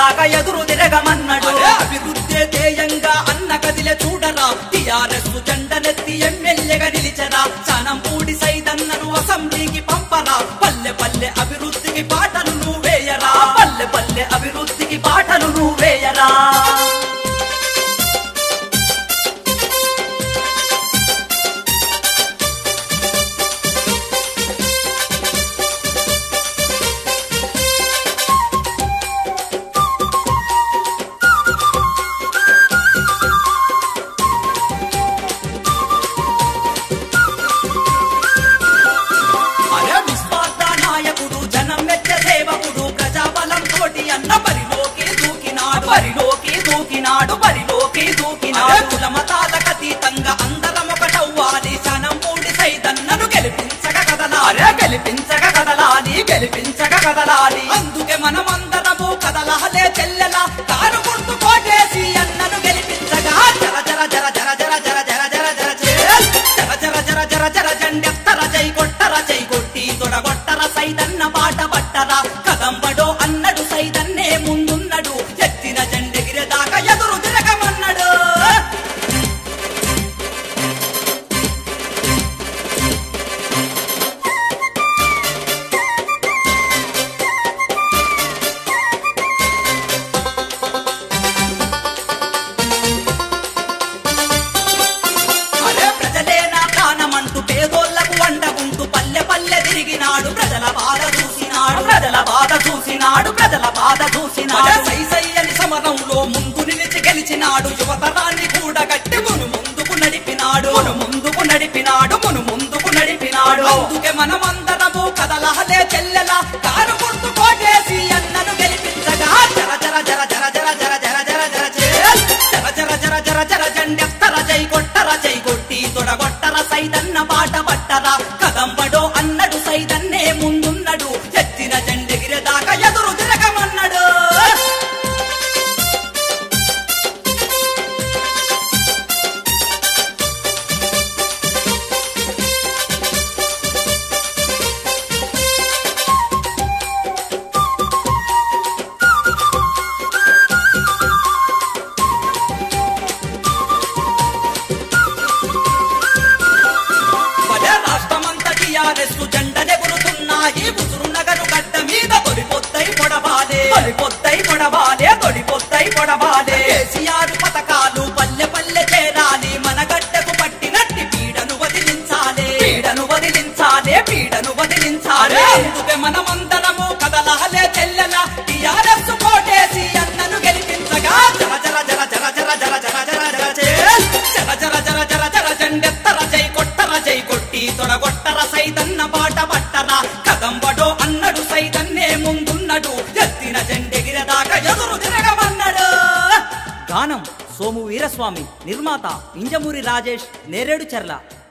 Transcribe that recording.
దాకా ఎదురు తిరగమన్నాడు అదే అభివృద్ధి ధ్యేయంగా అన్న కదిలే చూడరా టిఆర్ఎస్ జెండనెత్తి ఎమ్మెల్యేగా నిలిచరా చానంపూడి సైదన్నను అసెంబ్లీకి పంపరా పల్లె పల్లె అభివృద్ధికి పాటలు నువ్వేయరా పల్లె పల్లె అభివృద్ధికి పాటలు నువ్వేయరా అరే నిస్వార్థ నాయకుడు జనం మెచ్చ సేవకుడు ప్రజాబలం తోటి అన్న బరిలోకి దూకినాడు బరిలోకి దూకినాడు బరిలోకి అదే దూకినాడు కుల మతాలకు అతీతంగా అందరం ఒకటవ్వాలి జనంపూడి సైదన్నను గెలిపించక కదలాలి అరే గెలిపించక కదలాలి గెలిపించక కదలాలి అందుకే మనమందరము కదలహలే చెల్లెలా కారు గుర్తు కోటేసి అన్నను గెలిపించగా జర జర జర జర జర జర జర జర జర చేల్. జర జర జర జర జర జెండెత్తర జై కొట్టర జై కొట్టి తొడగొట్టర సైదన్న బాట పట్టరా కదంబడో అన్నడు సైదన్నే ముందున్నడు ఎత్తిన జెండెగిరేదాకా ఎదురు తిరగమన్నాడు అరే ప్రజలే నా ప్రాణమంటూ పేదోళ్లకు వండకుంటూ పల్లె పల్లె తిరిగినాడు ప్రజల బాధ చూసినాడు ప్రజల బాధ చూసినాడు ప్రజల బాధ అరే చూసినాడు సై సై అని సమరంలో ముందు నిలిచి గెలిచినాడు యువతరాన్ని కూడా గట్టి మును ముందుకు నడిపినాడు మును ముందుకు నడిపినాడు మును ముందుకు నడిపినాడు అందుకే మనమందరము కదలహలే చెల్లెల కారు గుర్తు కోటేసి అన్నను గెలిపించగా జర జర జర జర జర జర జర జర జర చేల్. జర జర జర జర జర జెండెత్తర జై కొట్టర జై కొట్టి తొడగొట్టర సైదన్న బాట పట్టరా కదంబడో అన్నడు సైదన్నే ముందున్నడు ఎత్తిన జెండెగిరేదాకా ఎదురు తిరగమన్నాడు పదే రాష్ట్రమంతా టీఆర్ఎస్ జెండనెగురుతున్నాయి ముసురు నగరు గడ్డ మీద తొలిపొద్దై పొడవాలే తొలిపొద్దై పొడవాలే తొలిపొద్దై పొడవాలే కేసీఆర్ పథకాలు పల్లె పల్లె చేరాలి మన గడ్డకు పట్టినట్టి పీడను వదిలించాలి పీడను వదిలించాలే పీడను వదిలించాలే అరే అందుకే మనమందరము కదలహలే చెల్లెల టీఆర్ఎస్ కోటేసి అన్నను గెలిపించగా జర జర జర జర జర జర జర జర జర చేల్. జర జర జర జర జర జెండెత్తర జై కొట్టర జై కొట్టి తొడగొట్టర సైతన్న బాట పట్టరా కదంబడో అన్నడు సైతన్నే ముందున్నడు ఎత్తిన జెండెగిరదాకా ఎదురు తిరగమన్నాడు గానం సోము వీరస్వామి నిర్మాత ఇంజమూరి రాజేష్ నేరేడు చెర్ల